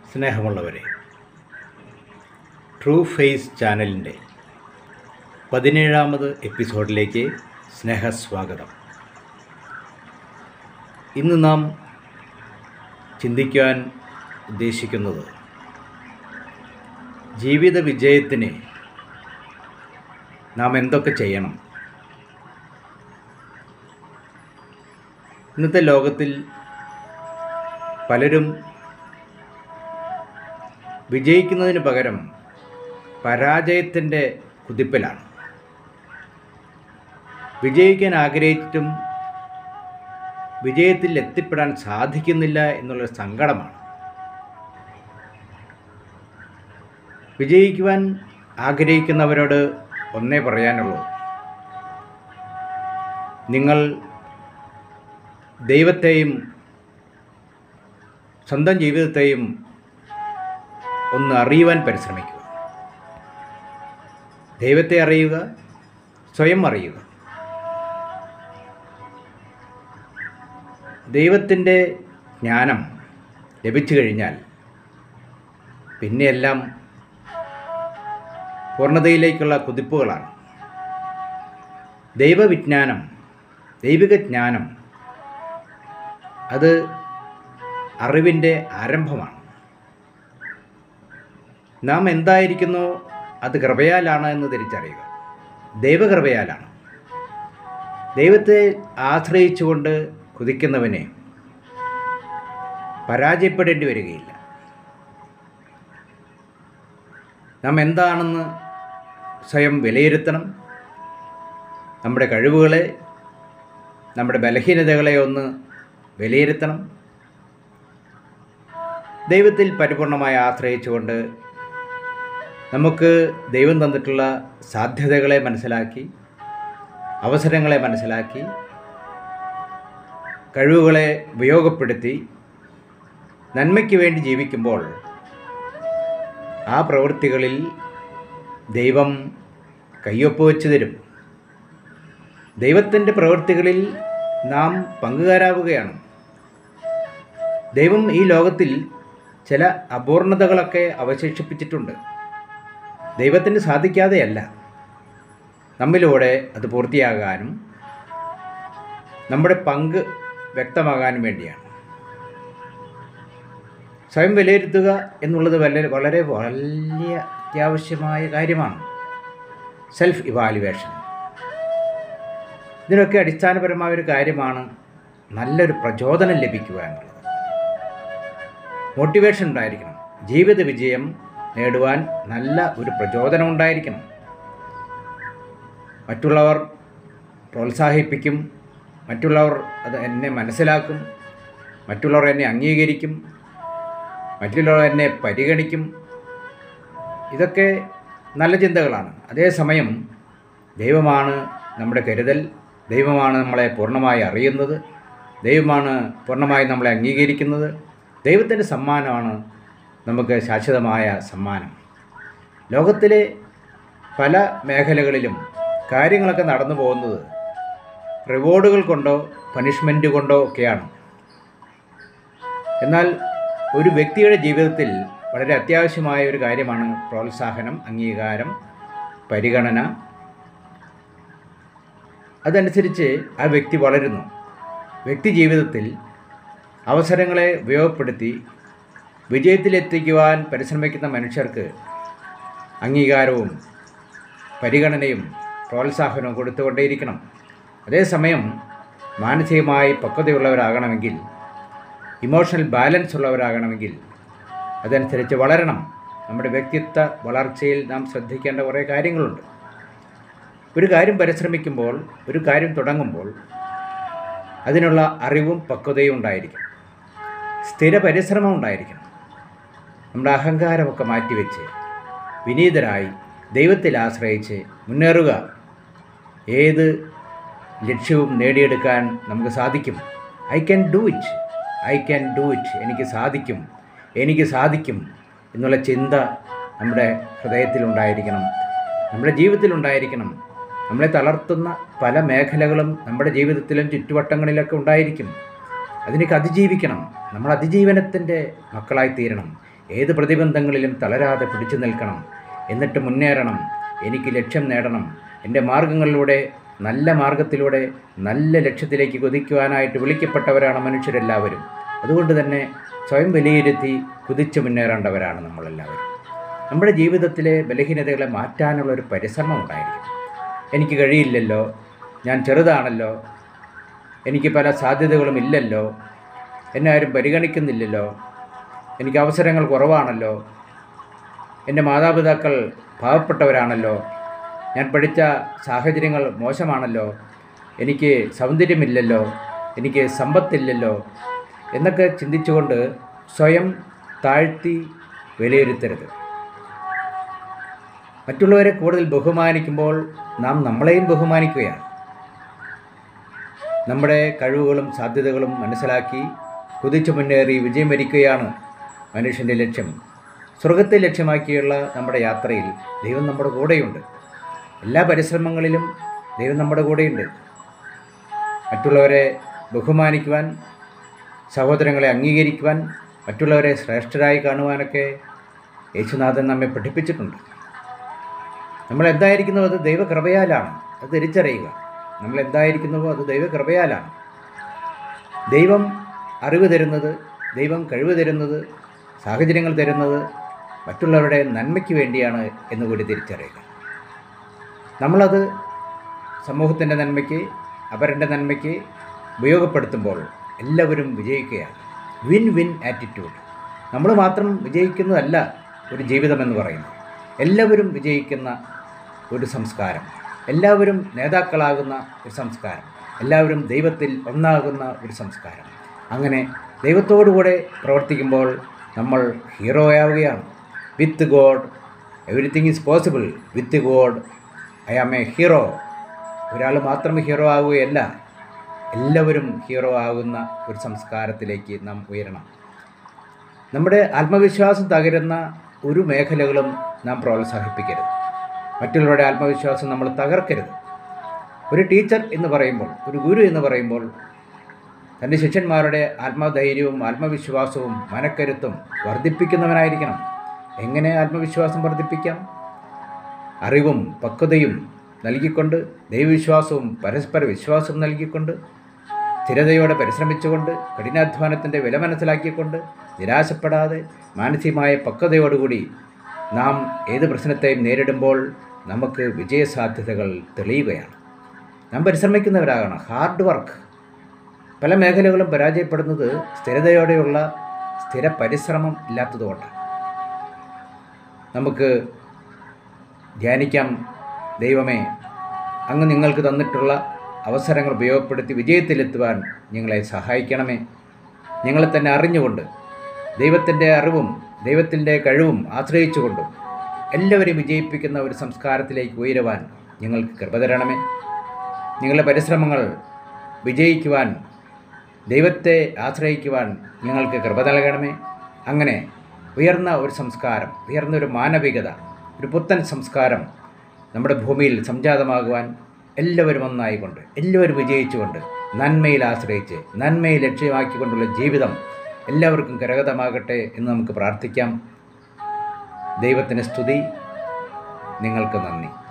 സ്നേഹമുള്ളവരെ true face ചാനലിൻ്റെ പതിനേഴാമത് എപ്പിസോഡിലേക്ക് സ്നേഹസ്വാഗതം ഇന്ന് നാം ചിന്തിക്കാൻ ഉദ്ദേശിക്കുന്നത് ജീവിത വിജയത്തിന് നാം എന്തൊക്കെ ചെയ്യണം ഇന്നത്തെ ലോകത്തിൽ പലരും വിജയിക്കുന്നതിന് പകരം പരാജയത്തിൻ്റെ കുതിപ്പിലാണ് വിജയിക്കാൻ ആഗ്രഹിച്ചിട്ടും വിജയത്തിൽ എത്തിപ്പെടാൻ സാധിക്കുന്നില്ല എന്നുള്ളൊരു സങ്കടമാണ് വിജയിക്കുവാൻ ആഗ്രഹിക്കുന്നവരോട് ഒന്നേ പറയാനുള്ളൂ നിങ്ങൾ ദൈവത്തെയും സ്വന്തം ജീവിതത്തെയും ഒന്ന് അറിയുവാൻ പരിശ്രമിക്കുക ദൈവത്തെ അറിയുക സ്വയം അറിയുക ദൈവത്തിൻ്റെ ജ്ഞാനം ലഭിച്ചു കഴിഞ്ഞാൽ പിന്നെയെല്ലാം പൂർണ്ണതയിലേക്കുള്ള കുതിപ്പുകളാണ് ദൈവവിജ്ഞാനം ദൈവിക ജ്ഞാനം അത് അറിവിൻ്റെ ആരംഭമാണ് നാം എന്തായിരിക്കുന്നോ അത് കൃപയാലാണ് എന്ന് തിരിച്ചറിയുക ദൈവകൃപയാലാണ് ദൈവത്തെ ആശ്രയിച്ചുകൊണ്ട് കുതിക്കുന്നവനെ പരാജയപ്പെടേണ്ടി വരികയില്ല നാം എന്താണെന്ന് സ്വയം വിലയിരുത്തണം നമ്മുടെ കഴിവുകളെ നമ്മുടെ ബലഹീനതകളെ ഒന്ന് വിലയിരുത്തണം ദൈവത്തിൽ പരിപൂർണമായി ആശ്രയിച്ചുകൊണ്ട് നമുക്ക് ദൈവം തന്നിട്ടുള്ള സാധ്യതകളെ മനസ്സിലാക്കി അവസരങ്ങളെ മനസ്സിലാക്കി കഴിവുകളെ ഉപയോഗപ്പെടുത്തി നന്മയ്ക്ക് വേണ്ടി ജീവിക്കുമ്പോൾ ആ പ്രവൃത്തികളിൽ ദൈവം കയ്യൊപ്പ് വെച്ച് തരും ദൈവത്തിൻ്റെ പ്രവൃത്തികളിൽ നാം പങ്കുകാരാവുകയാണ് ദൈവം ഈ ലോകത്തിൽ ചില അപൂർണതകളൊക്കെ അവശേഷിപ്പിച്ചിട്ടുണ്ട് ദൈവത്തിന് സാധിക്കാതെയല്ല നമ്മിലൂടെ അത് പൂർത്തിയാകാനും നമ്മുടെ പങ്ക് വ്യക്തമാകാനും വേണ്ടിയാണ് സ്വയം വിലയിരുത്തുക എന്നുള്ളത് വളരെ വളരെ വലിയ അത്യാവശ്യമായ കാര്യമാണ് സെൽഫ് ഇവാലുവേഷൻ ഇതിനൊക്കെ അടിസ്ഥാനപരമായ ഒരു കാര്യമാണ് നല്ലൊരു പ്രചോദനം ലഭിക്കുക എന്നുള്ളത് മോട്ടിവേഷൻ ഉണ്ടായിരിക്കണം ജീവിത വിജയം നേടുവാൻ നല്ല ഒരു പ്രചോദനം ഉണ്ടായിരിക്കണം മറ്റുള്ളവർ പ്രോത്സാഹിപ്പിക്കും മറ്റുള്ളവർ അത് എന്നെ മനസ്സിലാക്കും മറ്റുള്ളവർ എന്നെ അംഗീകരിക്കും മറ്റുള്ളവർ എന്നെ പരിഗണിക്കും ഇതൊക്കെ നല്ല ചിന്തകളാണ് അതേസമയം ദൈവമാണ് നമ്മുടെ കരുതൽ ദൈവമാണ് നമ്മളെ പൂർണ്ണമായി അറിയുന്നത് ദൈവമാണ് പൂർണ്ണമായി നമ്മളെ അംഗീകരിക്കുന്നത് ദൈവത്തിൻ്റെ സമ്മാനമാണ് നമുക്ക് ശാശ്വതമായ സമ്മാനം ലോകത്തിലെ പല മേഖലകളിലും കാര്യങ്ങളൊക്കെ നടന്നു പോകുന്നത് റിവാർഡുകൾ കൊണ്ടോ പണിഷ്മെൻ്റ് കൊണ്ടോ ഒക്കെയാണ് എന്നാൽ ഒരു വ്യക്തിയുടെ ജീവിതത്തിൽ വളരെ അത്യാവശ്യമായ ഒരു കാര്യമാണ് പ്രോത്സാഹനം അംഗീകാരം പരിഗണന അതനുസരിച്ച് ആ വ്യക്തി വളരുന്നു വ്യക്തി ജീവിതത്തിൽ അവസരങ്ങളെ ഉപയോഗപ്പെടുത്തി വിജയത്തിലെത്തിക്കുവാൻ പരിശ്രമിക്കുന്ന മനുഷ്യർക്ക് അംഗീകാരവും പരിഗണനയും പ്രോത്സാഹനവും കൊടുത്തുകൊണ്ടേയിരിക്കണം അതേസമയം മാനസികമായി പക്വതയുള്ളവരാകണമെങ്കിൽ ഇമോഷണൽ ബാലൻസ് ഉള്ളവരാകണമെങ്കിൽ അതനുസരിച്ച് വളരണം നമ്മുടെ വ്യക്തിത്വ വളർച്ചയിൽ നാം ശ്രദ്ധിക്കേണ്ട കുറേ കാര്യങ്ങളുണ്ട് ഒരു കാര്യം പരിശ്രമിക്കുമ്പോൾ ഒരു കാര്യം തുടങ്ങുമ്പോൾ അതിനുള്ള അറിവും പക്വതയും ഉണ്ടായിരിക്കും സ്ഥിര പരിശ്രമം ഉണ്ടായിരിക്കണം നമ്മുടെ അഹങ്കാരമൊക്കെ മാറ്റിവെച്ച് വിനീതരായി ദൈവത്തിൽ ആശ്രയിച്ച് മുന്നേറുക ഏത് ലക്ഷ്യവും നേടിയെടുക്കാൻ നമുക്ക് സാധിക്കും I can do it I can do it എനിക്ക് സാധിക്കും എനിക്ക് സാധിക്കും എന്നുള്ള ചിന്ത നമ്മുടെ ഹൃദയത്തിലുണ്ടായിരിക്കണം നമ്മുടെ ജീവിതത്തിലുണ്ടായിരിക്കണം നമ്മളെ തളർത്തുന്ന പല മേഖലകളും നമ്മുടെ ജീവിതത്തിലും ചുറ്റുവട്ടങ്ങളിലൊക്കെ ഉണ്ടായിരിക്കും അതിനൊക്കെ അതിജീവിക്കണം നമ്മൾ അതിജീവനത്തിൻ്റെ മക്കളായി തീരണം ഏത് പ്രതിബന്ധങ്ങളിലും തളരാതെ പിടിച്ചു നിൽക്കണം എന്നിട്ട് മുന്നേറണം എനിക്ക് ലക്ഷ്യം നേടണം എൻ്റെ മാർഗങ്ങളിലൂടെ നല്ല മാർഗത്തിലൂടെ നല്ല ലക്ഷ്യത്തിലേക്ക് കുതിക്കുവാനായിട്ട് വിളിക്കപ്പെട്ടവരാണ് മനുഷ്യരെല്ലാവരും അതുകൊണ്ട് തന്നെ സ്വയം വിലയിരുത്തി കുതിച്ചു മുന്നേറേണ്ടവരാണ് നമ്മളെല്ലാവരും നമ്മുടെ ജീവിതത്തിലെ ബലഹീനതകളെ മാറ്റാനുള്ള ഒരു പരിശ്രമം ഉണ്ടായിരിക്കും എനിക്ക് കഴിയില്ലല്ലോ ഞാൻ ചെറുതാണല്ലോ എനിക്ക് പല സാധ്യതകളും ഇല്ലല്ലോ എന്നെ ആരും പരിഗണിക്കുന്നില്ലല്ലോ എനിക്ക് അവസരങ്ങൾ കുറവാണല്ലോ എൻ്റെ മാതാപിതാക്കൾ പാവപ്പെട്ടവരാണല്ലോ ഞാൻ പഠിച്ച സാഹചര്യങ്ങൾ മോശമാണല്ലോ എനിക്ക് സൗന്ദര്യമില്ലല്ലോ എനിക്ക് സമ്പത്തില്ലല്ലോ എന്നൊക്കെ ചിന്തിച്ചുകൊണ്ട് സ്വയം താഴ്ത്തി വിലയിരുത്തരുത് മറ്റുള്ളവരെ കൂടുതൽ ബഹുമാനിക്കുമ്പോൾ നാം നമ്മളെയും ബഹുമാനിക്കുകയാണ് നമ്മുടെ കഴിവുകളും സാധ്യതകളും മനസ്സിലാക്കി കുതിച്ചു മുന്നേറി വിജയം വരിക്കുകയാണ് മനുഷ്യൻ്റെ ലക്ഷ്യം സ്വർഗത്തെ ലക്ഷ്യമാക്കിയുള്ള നമ്മുടെ യാത്രയിൽ ദൈവം നമ്മുടെ കൂടെയുണ്ട് എല്ലാ പരിശ്രമങ്ങളിലും ദൈവം നമ്മുടെ കൂടെയുണ്ട് മറ്റുള്ളവരെ ബഹുമാനിക്കുവാൻ സഹോദരങ്ങളെ അംഗീകരിക്കുവാൻ മറ്റുള്ളവരെ ശ്രേഷ്ഠരായി കാണുവാനൊക്കെ യേശുനാഥൻ നമ്മെ പഠിപ്പിച്ചിട്ടുണ്ട് നമ്മൾ എന്തായിരിക്കുന്നോ അത് ദൈവകൃപയാലാണ് അത് തിരിച്ചറിയുക നമ്മൾ എന്തായിരിക്കുന്നുവോ അത് ദൈവകൃപയാലാണ് ദൈവം അറിവ് തരുന്നത് ദൈവം കഴിവ് തരുന്നത് സാഹചര്യങ്ങൾ തരുന്നത് മറ്റുള്ളവരുടെ നന്മയ്ക്ക് വേണ്ടിയാണ് എന്ന് കൂടി തിരിച്ചറിയുക നമ്മളത് സമൂഹത്തിൻ്റെ നന്മയ്ക്ക് അവരുടെ നന്മയ്ക്ക് ഉപയോഗപ്പെടുത്തുമ്പോൾ എല്ലാവരും വിജയിക്കുകയാണ് വിൻ വിൻ ആറ്റിറ്റ്യൂഡ് നമ്മൾ മാത്രം വിജയിക്കുന്നതല്ല ഒരു ജീവിതമെന്ന് പറയുന്നത് എല്ലാവരും വിജയിക്കുന്ന ഒരു സംസ്കാരം എല്ലാവരും നേതാക്കളാകുന്ന ഒരു സംസ്കാരം എല്ലാവരും ദൈവത്തിൽ ഒന്നാകുന്ന ഒരു സംസ്കാരം അങ്ങനെ ദൈവത്തോടുകൂടെ പ്രവർത്തിക്കുമ്പോൾ നമ്മൾ ഹീറോയാവുകയാണ് with God everything is possible with God I am a hero ഒരാൾ മാത്രം ഹീറോ ആവുകയല്ല എല്ലാവരും ഹീറോ ആകുന്ന ഒരു സംസ്കാരത്തിലേക്ക് നാം ഉയരണം നമ്മുടെ ആത്മവിശ്വാസം തകരുന്ന ഒരു മേഖലകളും നാം പ്രോത്സാഹിപ്പിക്കരുത് മറ്റുള്ളവരുടെ ആത്മവിശ്വാസം നമ്മൾ തകർക്കരുത് ഒരു ടീച്ചർ എന്ന് പറയുമ്പോൾ ഒരു ഗുരു എന്ന് പറയുമ്പോൾ തൻ്റെ ശിഷ്യന്മാരുടെ ആത്മധൈര്യവും ആത്മവിശ്വാസവും മനക്കരുത്തും വർദ്ധിപ്പിക്കുന്നവനായിരിക്കണം എങ്ങനെ ആത്മവിശ്വാസം വർദ്ധിപ്പിക്കാം അറിവും പക്വതയും നൽകിക്കൊണ്ട് ദൈവവിശ്വാസവും പരസ്പര വിശ്വാസവും നൽകിക്കൊണ്ട് സ്ഥിരതയോടെ പരിശ്രമിച്ചുകൊണ്ട് കഠിനാധ്വാനത്തിൻ്റെ വില മനസ്സിലാക്കിക്കൊണ്ട് നിരാശപ്പെടാതെ മാനസികമായ പക്വതയോടുകൂടി നാം ഏത് പ്രശ്നത്തെയും നേരിടുമ്പോൾ നമുക്ക് വിജയസാധ്യതകൾ തെളിയുകയാണ് നാം പരിശ്രമിക്കുന്നവരാകണം ഹാർഡ് വർക്ക് പല മേഖലകളും പരാജയപ്പെടുന്നത് സ്ഥിരതയോടെയുള്ള സ്ഥിര പരിശ്രമം ഇല്ലാത്തതുകൊണ്ടാണ് നമുക്ക് ധ്യാനിക്കാം ദൈവമേ അങ്ങ് നിങ്ങൾക്ക് തന്നിട്ടുള്ള അവസരങ്ങൾ ഉപയോഗപ്പെടുത്തി വിജയത്തിലെത്തുവാൻ ഞങ്ങളെ സഹായിക്കണമേ ഞങ്ങളെ തന്നെ അറിഞ്ഞുകൊണ്ട് ദൈവത്തിൻ്റെ അറിവും ദൈവത്തിൻ്റെ കഴിവും ആശ്രയിച്ചുകൊണ്ടും എല്ലാവരെയും വിജയിപ്പിക്കുന്ന ഒരു സംസ്കാരത്തിലേക്ക് ഉയരുവാൻ ഞങ്ങൾക്ക് കൃപ തരണമേ നിങ്ങളുടെ പരിശ്രമങ്ങൾ വിജയിക്കുവാൻ ദൈവത്തെ ആശ്രയിക്കുവാൻ ഞങ്ങൾക്ക് കൃപ നൽകണമേ അങ്ങനെ ഉയർന്ന ഒരു സംസ്കാരം ഉയർന്ന ഒരു മാനവികത ഒരു പുത്തൻ സംസ്കാരം നമ്മുടെ ഭൂമിയിൽ സംജാതമാകുവാൻ എല്ലാവരും ഒന്നായിക്കൊണ്ട് എല്ലാവരും വിജയിച്ചുകൊണ്ട് നന്മയിൽ ആശ്രയിച്ച് നന്മയെ ലക്ഷ്യമാക്കിക്കൊണ്ടുള്ള ജീവിതം എല്ലാവർക്കും കരഗതമാകട്ടെ എന്ന് നമുക്ക് പ്രാർത്ഥിക്കാം ദൈവത്തിന് സ്തുതി നിങ്ങൾക്ക് നന്ദി